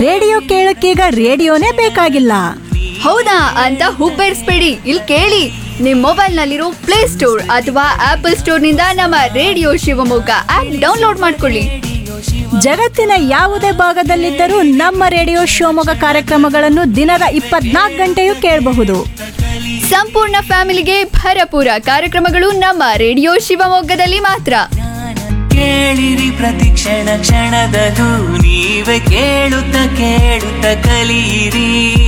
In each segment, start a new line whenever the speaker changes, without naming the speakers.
radio ಕೇಳಕ್ಕೀಗ ರೇಡಿಯೋನೇ ಬೇಕಾಗಿಲ್ಲ
ಹೌದಾ ಅಂತ ಹುಬ್ಬೇರಿಸ್ಬೇಡಿ ಇಲ್ಲಿ ಕೇಳಿ ನಿಮ್ ಮೊಬೈಲ್ ನಲ್ಲಿರೋ ಪ್ಲೇ ಸ್ಟೋರ್ ಅಥವಾ ಆಪಲ್ ಸ್ಟೋರ್ ನಿಂದ ನಮ್ಮ ರೇಡಿಯೋ ಶಿವಮೊಗ್ಗ ಆಪ್ ಡೌನ್ಲೋಡ್ ಮಾಡ್ಕೊಳ್ಳಿ
ಜಗತ್ತಿನ ಯಾವುದೇ ಭಾಗದಲ್ಲಿದ್ದರೂ ನಮ್ಮ ರೇಡಿಯೋ ಶಿವಮೊಗ್ಗ ಕಾರ್ಯಕ್ರಮಗಳನ್ನು ದಿನದ ಇಪ್ಪತ್ನಾಲ್ಕು ಗಂಟೆಯೂ ಕೇಳಬಹುದು
ಸಂಪೂರ್ಣ ಫ್ಯಾಮಿಲಿಗೆ ಭರಪೂರ ಕಾರ್ಯಕ್ರಮಗಳು ನಮ್ಮ ರೇಡಿಯೋ ಶಿವಮೊಗ್ಗದಲ್ಲಿ ಮಾತ್ರ
ಕೇಳಿರಿ ಪ್ರತಿ ಕ್ಷಣ ಕ್ಷಣದದು ನೀವೇ ಕೇಳುತ್ತ ಕೇಳುತ್ತ ಕಲಿಯಿರಿ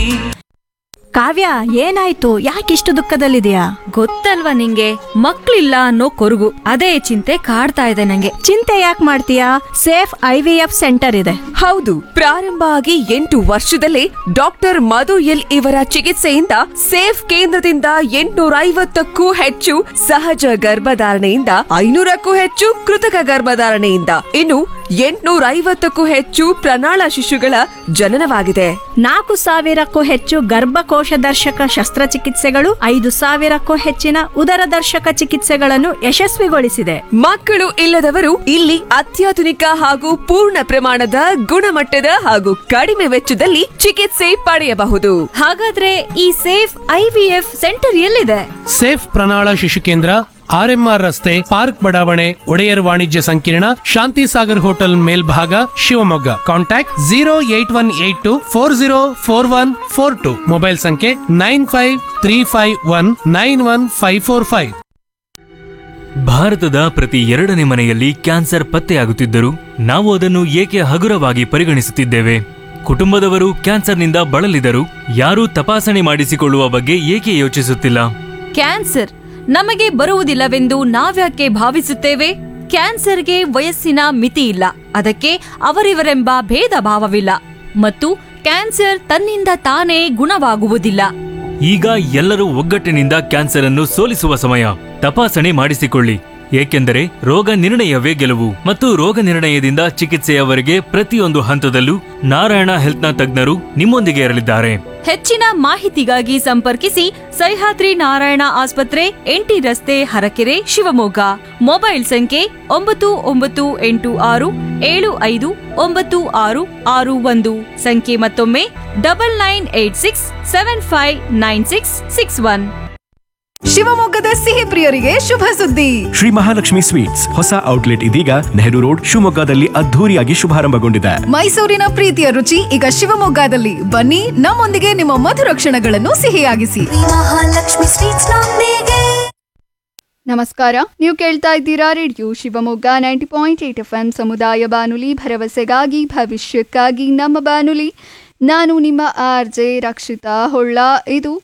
ಕಾವ್ಯ ಏನಾಯ್ತು ಯಾಕಿಷ್ಟು ದುಃಖದಲ್ಲಿದೆಯಾ
ಗೊತ್ತಲ್ವಾ ನಿಂಗೆ ಮಕ್ಳಿಲ್ಲ ಅನ್ನೋ ಕೊರಗು ಅದೇ ಚಿಂತೆ ಕಾಡ್ತಾ ಇದೆ ನಂಗೆ
ಚಿಂತೆ ಯಾಕೆ ಮಾಡ್ತೀಯಾ safe I V F centre ಇದೆ
ಹೌದು ಪ್ರಾರಂಭ ಆಗಿ ಎಂಟು ವರ್ಷದಲ್ಲೇ ಡಾಕ್ಟರ್ ಮಧು ಎಲ್ ಇವರ ಚಿಕಿತ್ಸೆಯಿಂದ ಸೇಫ್ ಕೇಂದ್ರದಿಂದ ಎಂಟುನೂರ ಐವತ್ತಕ್ಕೂ ಹೆಚ್ಚು ಸಹಜ ಗರ್ಭಧಾರಣೆಯಿಂದ ಐನೂರಕ್ಕೂ ಹೆಚ್ಚು ಕೃತಕ ಗರ್ಭಧಾರಣೆಯಿಂದ ಇನ್ನು ಎಂಟುನೂರ ಐವತ್ತಕ್ಕೂ ಹೆಚ್ಚು ಪ್ರಣಾಳ ಶಿಶುಗಳ ಜನನವಾಗಿದೆ
ನಾಲ್ಕು ಸಾವಿರಕ್ಕೂ ಹೆಚ್ಚು ಗರ್ಭಕೋಶ ದರ್ಶಕ ಶಸ್ತ್ರಚಿಕಿತ್ಸೆಗಳು ಐದು ಸಾವಿರಕ್ಕೂ ಹೆಚ್ಚಿನ ಉದರ ದರ್ಶಕ ಚಿಕಿತ್ಸೆಗಳನ್ನು ಯಶಸ್ವಿಗೊಳಿಸಿದೆ
ಮಕ್ಕಳು ಇಲ್ಲದವರು ಇಲ್ಲಿ ಅತ್ಯಾಧುನಿಕ ಹಾಗೂ ಪೂರ್ಣ ಪ್ರಮಾಣದ ಗುಣಮಟ್ಟದ ಹಾಗೂ ಕಡಿಮೆ ವೆಚ್ಚದಲ್ಲಿ ಚಿಕಿತ್ಸೆ ಪಡೆಯಬಹುದು
ಹಾಗಾದ್ರೆ ಈ safe I V F centre ಎಲ್ಲಿದೆ
ಸೇಫ್ ಪ್ರಣಾಳ ಶಿಶು ಕೇಂದ್ರ ಆರ್ಎಂಆರ್ ರಸ್ತೆ ಪಾರ್ಕ್ ಬಡಾವಣೆ ಒಡೆಯರ್ ವಾಣಿಜ್ಯ ಸಂಕೀರ್ಣ ಶಾಂತಿ ಸಾಗರ್ ಹೋಟೆಲ್ ಮೇಲ್ಭಾಗ Shivamogga contact zero eight one eight two four zero four one four two mobile ಸಂಖ್ಯೆ nine five three five one nine one five four five
ಭಾರತದ ಪ್ರತಿ ಎರಡನೇ ಮನೆಯಲ್ಲಿ ಕ್ಯಾನ್ಸರ್ ಪತ್ತೆಯಾಗುತ್ತಿದ್ದರೂ ನಾವು ಅದನ್ನು ಏಕೆ ಹಗುರವಾಗಿ ಪರಿಗಣಿಸುತ್ತಿದ್ದೇವೆ ಕುಟುಂಬದವರು ಕ್ಯಾನ್ಸರ್ನಿಂದ ಬಳಲಿದರು ಯಾರೂ ತಪಾಸಣೆ ಮಾಡಿಸಿಕೊಳ್ಳುವ ಬಗ್ಗೆ ಏಕೆ ಯೋಚಿಸುತ್ತಿಲ್ಲ
ಕ್ಯಾನ್ಸರ್ ನಮಗೆ ಬರುವುದಿಲ್ಲವೆಂದು ನಾವ್ಯಾಕೆ ಭಾವಿಸುತ್ತೇವೆ ಕ್ಯಾನ್ಸರ್ಗೆ ವಯಸ್ಸಿನ ಮಿತಿ ಇಲ್ಲ ಅದಕ್ಕೆ ಅವರಿವರೆಂಬ ಭೇದ ಭಾವವಿಲ್ಲ ಮತ್ತು ಕ್ಯಾನ್ಸರ್ ತನ್ನಿಂದ ತಾನೇ ಗುಣವಾಗುವುದಿಲ್ಲ
ಈಗ ಎಲ್ಲರೂ ಒಗ್ಗಟ್ಟಿನಿಂದ ಕ್ಯಾನ್ಸರ್ ಅನ್ನು ಸೋಲಿಸುವ ಸಮಯ ತಪಾಸಣೆ ಮಾಡಿಸಿಕೊಳ್ಳಿ ಏಕೆಂದರೆ ರೋಗ ನಿರ್ಣಯವೇ ಗೆಲುವು ಮತ್ತು ರೋಗ ನಿರ್ಣಯದಿಂದ ಚಿಕಿತ್ಸೆಯವರೆಗೆ ಪ್ರತಿಯೊಂದು ಹಂತದಲ್ಲೂ ನಾರಾಯಣ ಹೆಲ್ತ್ನ ತಜ್ಞರು ನಿಮ್ಮೊಂದಿಗೆ ಇರಲಿದ್ದಾರೆ
ಹೆಚ್ಚಿನ ಮಾಹಿತಿಗಾಗಿ ಸಂಪರ್ಕಿಸಿ ಸಹ್ಯಾದ್ರಿ ನಾರಾಯಣ ಆಸ್ಪತ್ರೆ ಎಂಟಿ ರಸ್ತೆ ಹರಕೆರೆ ಶಿವಮೊಗ್ಗ ಮೊಬೈಲ್ ಸಂಖ್ಯೆ ಒಂಬತ್ತು ಒಂಬತ್ತು ಎಂಟು ಆರು ಏಳು ಐದು ಒಂಬತ್ತು ಆರು ಆರು ಒಂದು ಸಂಖ್ಯೆ ಮತ್ತೊಮ್ಮೆ double nine eight six seven five nine six six one
ಶಿವಮೊಗ್ಗದ ಸಿಹಿ ಪ್ರಿಯರಿಗೆ ಶುಭ ಸುದ್ದಿ
ಶ್ರೀ ಮಹಾಲಕ್ಷ್ಮಿ ಸ್ವೀಟ್ಸ್ ಹೊಸ ಔಟ್ಲೆಟ್ ಇದೀಗ ನೆಹರು ರೋಡ್ ಶಿವಮೊಗ್ಗದಲ್ಲಿ ಅದ್ಧೂರಿಯಾಗಿ ಶುಭಾರಂಭಗೊಂಡಿದೆ
ಮೈಸೂರಿನ ಪ್ರೀತಿಯ ರುಚಿ ಈಗ ಶಿವಮೊಗ್ಗದಲ್ಲಿ ಬನ್ನಿ ನಮ್ಮೊಂದಿಗೆ ನಿಮ್ಮ ಮಧುರ ಕ್ಷಣಗಳನ್ನು ಸಿಹಿಯಾಗಿಸಿ
ಮಹಾಲಕ್ಷ್ಮಿ ಸ್ವೀಟ್ಸ್ ನೊಂದಿಗೆ
ನಮಸ್ಕಾರ ನೀವು ಕೇಳ್ತಾ ಇದ್ದೀರಾ radio Shivamogga ninety point eight F M ಸಮುದಾಯ ಬಾನುಲಿ ಭರವಸೆಗಾಗಿ ಭವಿಷ್ಯಕ್ಕಾಗಿ ನಮ್ಮ ಬಾನುಲಿ ನಾನು ನಿಮ್ಮ ಆರ್ ಜೆ ರಕ್ಷಿತಾ ಹೊಳ್ಳ ಇದು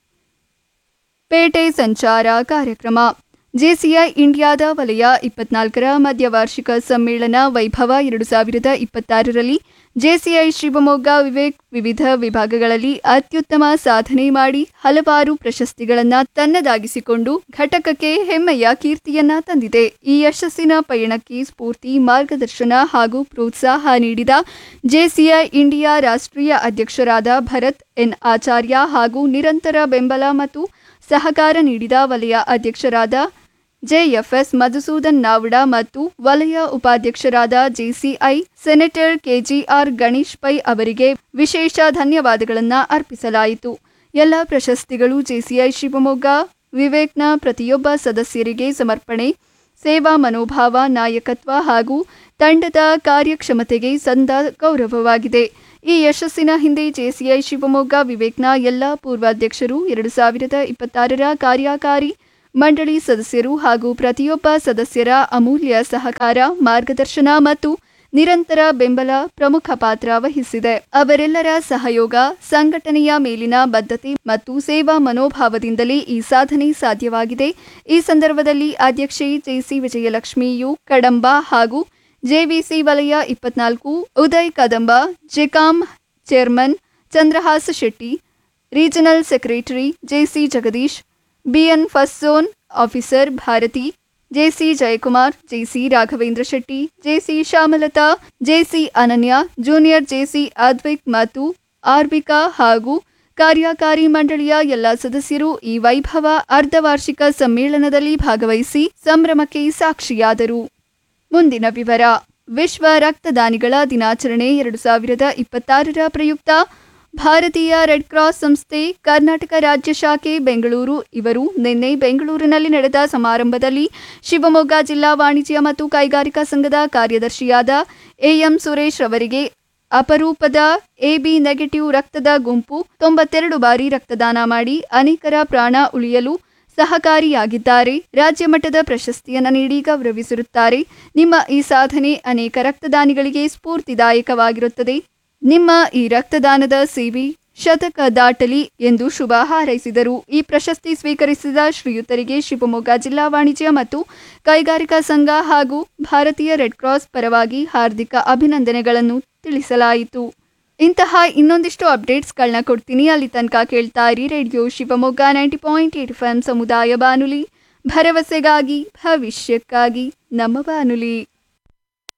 ಪೇಟೆ ಸಂಚಾರ ಕಾರ್ಯಕ್ರಮ ಜೆಸಿಐ ಇಂಡಿಯಾದ ವಲಯ ಇಪ್ಪತ್ನಾಲ್ಕರ ಮಧ್ಯವಾರ್ಷಿಕ ಸಮ್ಮೇಳನ ವೈಭವ ಎರಡು ಸಾವಿರದ ಇಪ್ಪತ್ತಾರರಲ್ಲಿ ಜೆಸಿಐ ಶಿವಮೊಗ್ಗ ವಿವೇಕ್ ವಿವಿಧ ವಿಭಾಗಗಳಲ್ಲಿ ಅತ್ಯುತ್ತಮ ಸಾಧನೆ ಮಾಡಿ ಹಲವಾರು ಪ್ರಶಸ್ತಿಗಳನ್ನು ತನ್ನದಾಗಿಸಿಕೊಂಡು ಘಟಕಕ್ಕೆ ಹೆಮ್ಮೆಯ ಕೀರ್ತಿಯನ್ನ ತಂದಿದೆ ಈ ಯಶಸ್ಸಿನ ಪಯಣಕ್ಕೆ ಸ್ಫೂರ್ತಿ ಮಾರ್ಗದರ್ಶನ ಹಾಗೂ ಪ್ರೋತ್ಸಾಹ ನೀಡಿದ ಜೆಸಿಐ ಇಂಡಿಯಾ ರಾಷ್ಟ್ರೀಯ ಅಧ್ಯಕ್ಷರಾದ ಭರತ್ ಎನ್ ಆಚಾರ್ಯ ಹಾಗೂ ನಿರಂತರ ಬೆಂಬಲ ಮತ್ತು ಸಹಕಾರ ನೀಡಿದ ವಲಯ ಅಧ್ಯಕ್ಷರಾದ ಜೆಎಫ್ಎಸ್ ಮಧುಸೂದನ್ ನಾವಡ ಮತ್ತು ವಲಯ ಉಪಾಧ್ಯಕ್ಷರಾದ JCI senator KGR Ganesh Pai ಅವರಿಗೆ ವಿಶೇಷ ಧನ್ಯವಾದಗಳನ್ನು ಅರ್ಪಿಸಲಾಯಿತು ಎಲ್ಲ ಪ್ರಶಸ್ತಿಗಳು ಜೆಸಿಐ ಶಿವಮೊಗ್ಗ ವಿವೇಕ್ನ ಪ್ರತಿಯೊಬ್ಬ ಸದಸ್ಯರಿಗೆ ಸಮರ್ಪಣೆ ಸೇವಾ ಮನೋಭಾವ ನಾಯಕತ್ವ ಹಾಗೂ ತಂಡದ ಕಾರ್ಯಕ್ಷಮತೆಗೆ ಸಂದ ಗೌರವವಾಗಿದೆ ಈ ಯಶಸ್ಸಿನ ಹಿಂದೆ ಜೆಸಿಐ ಶಿವಮೊಗ್ಗ ವಿವೇಕ್ನ ಎಲ್ಲ ಪೂರ್ವಾಧ್ಯಕ್ಷರು ಎರಡು ಸಾವಿರದ ಇಪ್ಪತ್ತಾರರ ಕಾರ್ಯಕಾರಿ ಮಂಡಳಿ ಸದಸ್ಯರು ಹಾಗೂ ಪ್ರತಿಯೊಬ್ಬ ಸದಸ್ಯರ ಅಮೂಲ್ಯ ಸಹಕಾರ ಮಾರ್ಗದರ್ಶನ ಮತ್ತು ನಿರಂತರ ಬೆಂಬಲ ಪ್ರಮುಖ ಪಾತ್ರ ವಹಿಸಿದೆ ಅವರೆಲ್ಲರ ಸಹಯೋಗ ಸಂಘಟನೆಯ ಮೇಲಿನ ಬದ್ಧತೆ ಮತ್ತು ಸೇವಾ ಮನೋಭಾವದಿಂದಲೇ ಈ ಸಾಧನೆ ಸಾಧ್ಯವಾಗಿದೆ ಈ ಸಂದರ್ಭದಲ್ಲಿ ಅಧ್ಯಕ್ಷೆ ಜೆಸಿ ವಿಜಯಲಕ್ಷ್ಮಿ ಯು ಕಡಂಬ ಹಾಗೂ ಜೆವಿಸಿ ವಲಯ ಇಪ್ಪತ್ನಾಲ್ಕು Uday Kadamba JCOM chairman Chandrahas Shetty regional secretary JC Jagadish BN first zone officer Bharathi JC Jayakumar JC Raghavendra Shetty JC Shyamalatha JC Ananya junior JC Advik ಮತ್ತು ಆರ್ಬಿಕಾ ಹಾಗೂ ಕಾರ್ಯಕಾರಿ ಮಂಡಳಿಯ ಎಲ್ಲ ಸದಸ್ಯರು ಈ ವೈಭವ ಅರ್ಧವಾರ್ಷಿಕ ಸಮ್ಮೇಳನದಲ್ಲಿ ಭಾಗವಹಿಸಿ ಸಂಭ್ರಮಕ್ಕೆ ಸಾಕ್ಷಿಯಾದರು ಮುಂದಿನ ವಿವರ ವಿಶ್ವ ರಕ್ತದಾನಿಗಳ ದಿನಾಚರಣೆ ಎರಡು ಸಾವಿರದ ಇಪ್ಪತ್ತಾರರ ಪ್ರಯುಕ್ತ ಭಾರತೀಯ ರೆಡ್ ಕ್ರಾಸ್ ಸಂಸ್ಥೆ ಕರ್ನಾಟಕ ರಾಜ್ಯ ಶಾಖೆ ಬೆಂಗಳೂರು ಇವರು ನಿನ್ನೆ ಬೆಂಗಳೂರಿನಲ್ಲಿ ನಡೆದ ಸಮಾರಂಭದಲ್ಲಿ ಶಿವಮೊಗ್ಗ ಜಿಲ್ಲಾ ವಾಣಿಜ್ಯ ಮತ್ತು ಕೈಗಾರಿಕಾ ಸಂಘದ ಕಾರ್ಯದರ್ಶಿಯಾದ ಎಎಂ ಸುರೇಶ್ ಅವರಿಗೆ ಅಪರೂಪದ ಎಬಿ ನೆಗೆಟಿವ್ ರಕ್ತದ ಗುಂಪು ತೊಂಬತ್ತೆರಡು ಬಾರಿ ರಕ್ತದಾನ ಮಾಡಿ ಅನೇಕರ ಪ್ರಾಣ ಉಳಿಯಲು ಸಹಕಾರಿಯಾಗಿದ್ದಾರೆ ರಾಜ್ಯ ಮಟ್ಟದ ಪ್ರಶಸ್ತಿಯನ್ನು ನೀಡಿ ಗೌರವಿಸಿರುತ್ತಾರೆ ನಿಮ್ಮ ಈ ಸಾಧನೆ ಅನೇಕ ರಕ್ತದಾನಿಗಳಿಗೆ ಸ್ಫೂರ್ತಿದಾಯಕವಾಗಿರುತ್ತದೆ ನಿಮ್ಮ ಈ ರಕ್ತದಾನದ ಸೇವೆ ಶತಕ ದಾಟಲಿ ಎಂದು ಶುಭ ಹಾರೈಸಿದರು ಈ ಪ್ರಶಸ್ತಿ ಸ್ವೀಕರಿಸಿದ ಶ್ರೀಯುತರಿಗೆ ಶಿವಮೊಗ್ಗ ಜಿಲ್ಲಾ ವಾಣಿಜ್ಯ ಮತ್ತು ಕೈಗಾರಿಕಾ ಸಂಘ ಹಾಗೂ ಭಾರತೀಯ ರೆಡ್ ಕ್ರಾಸ್ ಪರವಾಗಿ ಹಾರ್ದಿಕ ಅಭಿನಂದನೆಗಳನ್ನು ತಿಳಿಸಲಾಯಿತು ಇಂತಹ ಇನ್ನೊಂದಿಷ್ಟು ಅಪ್ಡೇಟ್ಸ್ಗಳನ್ನ ಕೊಡ್ತೀನಿ ಅಲ್ಲಿ ತನಕ ಕೇಳ್ತಾ ಇರಿ radio Shivamogga ninety point eight F ಸಮುದಾಯ ಬಾನುಲಿ ಭರವಸೆಗಾಗಿ ಭವಿಷ್ಯಕ್ಕಾಗಿ ನಮ್ಮ ಬಾನುಲಿ